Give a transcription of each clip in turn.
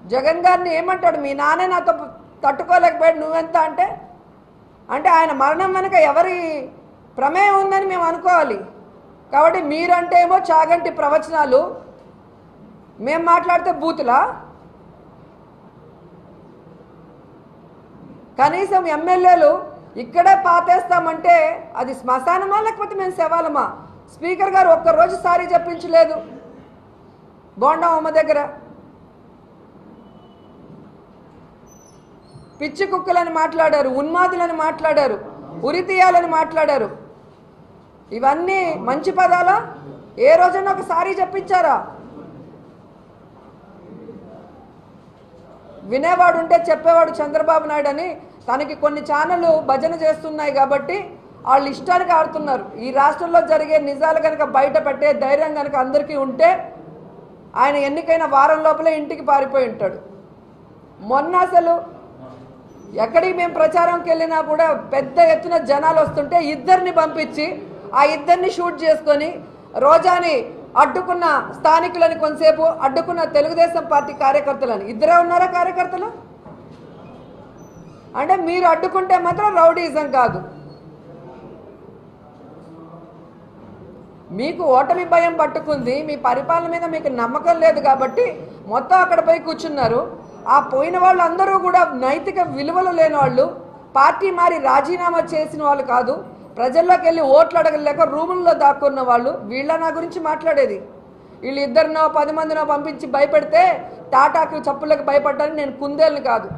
జగన్ గారిని ఏమంటాడు మీ నాన్నే నాతో తట్టుకోలేకపోయాడు నువ్వెంత అంటే అంటే ఆయన మరణం వెనుక ఎవరి ప్రమేయం ఉందని మేము అనుకోవాలి కాబట్టి మీరంటే ఏమో చాగంటి ప్రవచనాలు మేము మాట్లాడితే బూతులా కనీసం ఎమ్మెల్యేలు ఇక్కడే పాతేస్తామంటే అది శ్మశానమా లేకపోతే మేము శవాలమా స్పీకర్ గారు ఒక్కరోజు సారీ చెప్పించలేదు బోండా ఉమ్మ దగ్గర పిచ్చి కుక్కలని మాట్లాడారు ఉన్మాదులని మాట్లాడారు ఉరి తీయాలని మాట్లాడారు ఇవన్నీ మంచి పదాలా ఏ రోజున ఒకసారి చెప్పించారా వినేవాడు ఉంటే చెప్పేవాడు చంద్రబాబు నాయుడు అని తనకి కొన్ని ఛానళ్ళు భజన చేస్తున్నాయి కాబట్టి వాళ్ళు ఇష్టానికి ఆడుతున్నారు ఈ రాష్ట్రంలో జరిగే నిజాలు కనుక బయట పెట్టే ధైర్యం కనుక అందరికీ ఉంటే ఆయన ఎన్నికైన వారం లోపలే ఇంటికి పారిపోయి ఉంటాడు మొన్న అసలు ఎక్కడికి మేము ప్రచారంకి వెళ్ళినా కూడా పెద్ద ఎత్తున జనాలు వస్తుంటే ఇద్దరిని పంపించి ఆ ఇద్దరిని షూట్ చేసుకొని రోజాని అడ్డుకున్న స్థానికులని కొంతసేపు అడ్డుకున్న తెలుగుదేశం పార్టీ కార్యకర్తలని ఇద్దరే ఉన్నారా కార్యకర్తలు అంటే మీరు అడ్డుకుంటే మాత్రం రౌడీజం కాదు మీకు ఓటమి భయం పట్టుకుంది మీ పరిపాలన మీద మీకు నమ్మకం లేదు కాబట్టి మొత్తం అక్కడ పోయి కూర్చున్నారు ఆ పోయిన వాళ్ళందరూ కూడా నైతిక విలువలు లేని వాళ్ళు పార్టీ మారి రాజీనామా చేసిన వాళ్ళు కాదు ప్రజల్లోకి వెళ్ళి ఓట్లు అడగలేక రూముల్లో దాక్కున్న వాళ్ళు వీళ్ళ నా గురించి మాట్లాడేది వీళ్ళు ఇద్దరినో పది మందినో పంపించి భయపెడితే టాటాకు చప్పులకు భయపడ్డానికి నేను కుందేళ్ళని కాదు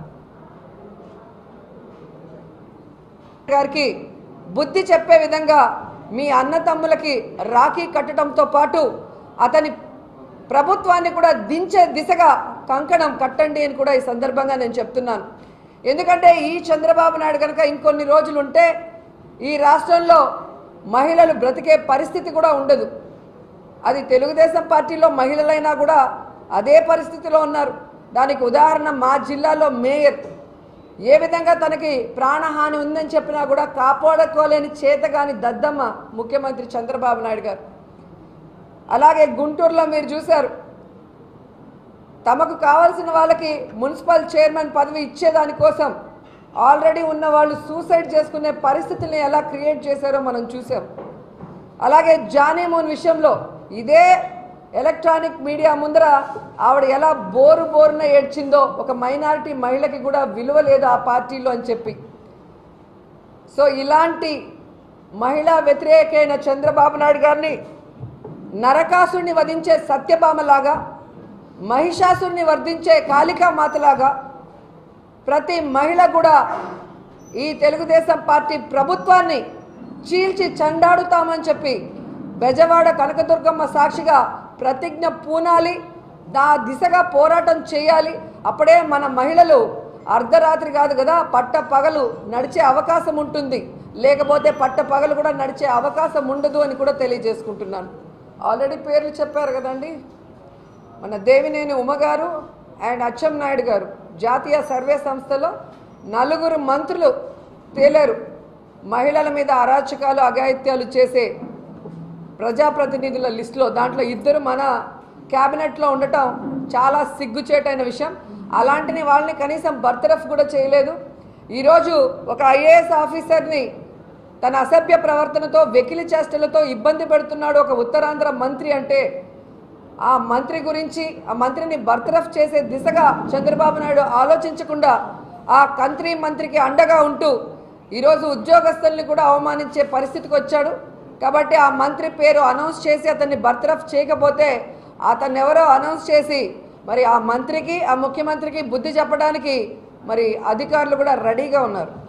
గారికి బుద్ధి చెప్పే విధంగా మీ అన్నతమ్ములకి రాఖీ కట్టడంతో పాటు అతని ప్రభుత్వాన్ని కూడా దించే దిశగా కంకణం కట్టండి అని కూడా ఈ సందర్భంగా నేను చెప్తున్నాను ఎందుకంటే ఈ చంద్రబాబు నాయుడు కనుక ఇంకొన్ని రోజులు ఉంటే ఈ రాష్ట్రంలో మహిళలు బ్రతికే పరిస్థితి కూడా ఉండదు అది తెలుగుదేశం పార్టీలో మహిళలైనా కూడా అదే పరిస్థితిలో ఉన్నారు దానికి ఉదాహరణ మా జిల్లాలో మేయర్ ఏ విధంగా తనకి ప్రాణహాని ఉందని చెప్పినా కూడా కాపాడుకోలేని చేతగాని దద్దమ్మ ముఖ్యమంత్రి చంద్రబాబు నాయుడు గారు అలాగే గుంటూరులో మీరు చూశారు తమకు కావాల్సిన వాళ్ళకి మున్సిపల్ చైర్మన్ పదవి ఇచ్చేదానికోసం ఆల్రెడీ ఉన్న వాళ్ళు సూసైడ్ చేసుకునే పరిస్థితుల్ని ఎలా క్రియేట్ చేశారో మనం చూసాం అలాగే జానీమూన్ విషయంలో ఇదే ఎలక్ట్రానిక్ మీడియా ముందర ఆవిడ ఎలా బోరు బోరున ఏడ్చిందో ఒక మైనారిటీ మహిళకి కూడా విలువ లేదు ఆ పార్టీలో అని చెప్పి సో ఇలాంటి మహిళా వ్యతిరేకైన చంద్రబాబు నాయుడు గారిని నరకాసుడిని వధించే సత్యభామలాగా మహిషాసుడిని వర్ధించే కాళికా మాతలాగా ప్రతి మహిళ కూడా ఈ తెలుగుదేశం పార్టీ ప్రభుత్వాన్ని చీల్చి చండాడుతామని చెప్పి బెజవాడ కనకదుర్గమ్మ సాక్షిగా ప్రతిజ్ఞ పూనాలి దా దిశగా పోరాటం చేయాలి అప్పుడే మన మహిళలు అర్ధరాత్రి కాదు కదా పట్ట పగలు నడిచే అవకాశం ఉంటుంది లేకపోతే పట్ట పగలు కూడా నడిచే అవకాశం ఉండదు అని కూడా తెలియజేసుకుంటున్నాను ఆల్రెడీ పేర్లు చెప్పారు కదండి మన దేవినేని ఉమగారు అండ్ అచ్చెం నాయుడు గారు జాతీయ సర్వే సంస్థలో నలుగురు మంత్రులు తేలారు మహిళల మీద అరాచకాలు అఘాయిత్యాలు చేసే ప్రజాప్రతినిధుల లిస్టులో దాంట్లో ఇద్దరు మన క్యాబినెట్లో ఉండటం చాలా సిగ్గుచేటైన విషయం అలాంటిని వాళ్ళని కనీసం బర్తరఫ్ కూడా చేయలేదు ఈరోజు ఒక ఐఏఎస్ ఆఫీసర్ని తన అసభ్య ప్రవర్తనతో వెకిలి చేష్టలతో ఇబ్బంది పెడుతున్నాడు ఒక ఉత్తరాంధ్ర మంత్రి అంటే ఆ మంత్రి గురించి ఆ మంత్రిని బర్తరఫ్ చేసే దిశగా చంద్రబాబు నాయుడు ఆలోచించకుండా ఆ కంత్రి మంత్రికి అండగా ఉంటూ ఈరోజు ఉద్యోగస్తుల్ని కూడా అవమానించే పరిస్థితికి వచ్చాడు కాబట్టి ఆ మంత్రి పేరు అనౌన్స్ చేసి అతన్ని బర్తరఫ్ చేయకపోతే అతన్ని ఎవరో అనౌన్స్ చేసి మరి ఆ మంత్రికి ఆ ముఖ్యమంత్రికి బుద్ధి చెప్పడానికి మరి అధికారులు కూడా రెడీగా ఉన్నారు